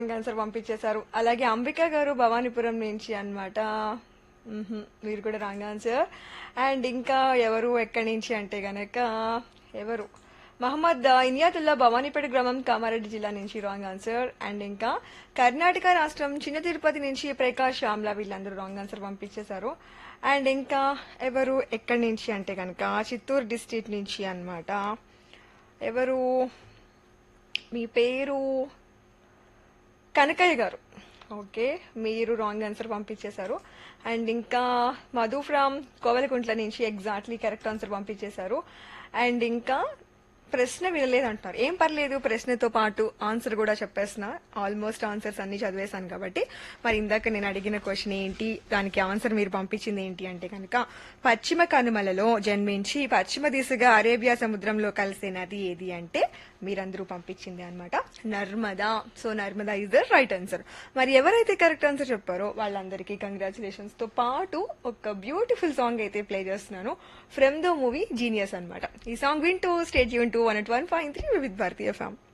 answer పంపించేశారు అలాగే అంబిక గారు భవానీపురం నుంచి అన్నమాట మ్హూ, మీరు కూడా రాంగ్ ఆన్సర్ అండ్ ఇంకా ఎవరు ఎక్కడి నుంచి అంటే గనక ఎవరు మహమ్మద్ ఇనియాతుల్లా భవానీపేట గ్రామం కామారెడ్డి జిల్లా నుంచి రాంగ్ ఆన్సర్ అండ్ ఇంకా కర్ణాటక రాష్ట్రం చిన్న తిరుపతి నుంచి ప్రకాష్ శ్యామ్లా వీళ్ళందరూ రాంగ్ ఆన్సర్ పంపించేశారు అండ్ ఇంకా ఎవరు ఎక్కడి నుంచి అంటే కనుక చిత్తూరు డిస్ట్రిక్ట్ నుంచి అన్నమాట ఎవరు మీ పేరు కనకయ్య గారు ఓకే మీరు రాంగ్ ఆన్సర్ పంపించేశారు అండ్ ఇంకా మధు ఫ్రమ్ కోవలకుంట్ల నుంచి ఎగ్జాక్ట్లీ కరెక్ట్ ఆన్సర్ పంపించేశారు అండ్ ఇంకా ప్రశ్న వినలేదు అంటున్నారు ఏం పర్లేదు ప్రశ్నతో పాటు ఆన్సర్ కూడా చెప్పేసిన ఆల్మోస్ట్ ఆన్సర్స్ అన్ని చదివేశాను కాబట్టి మరి ఇందాక నేను అడిగిన క్వశ్చన్ ఏంటి దానికి ఆన్సర్ మీరు పంపించింది ఏంటి అంటే కనుక పశ్చిమ కనుమలలో జన్మించి పశ్చిమ దిశగా అరేబియా సముద్రంలో కలిసే నది ఏది అంటే మీరందరూ పంపించింది అనమాట Narmada so Narmada is the right answer మరి ఎవరైతే కరెక్ట్ ఆన్సర్ చెప్పారో వాళ్ళందరికీ కంగ్రాచులేషన్స్ తో పాటు ఒక బ్యూటిఫుల్ సాంగ్ అయితే ప్లే చేస్తున్నాను ఫ్రమ్ ద మూవీ జీనియస్ అన్నమాట ఈ సాంగ్ వింటూ స్టేట్ యూన్ to one at one five three with భారతీయ ఫ్యామ్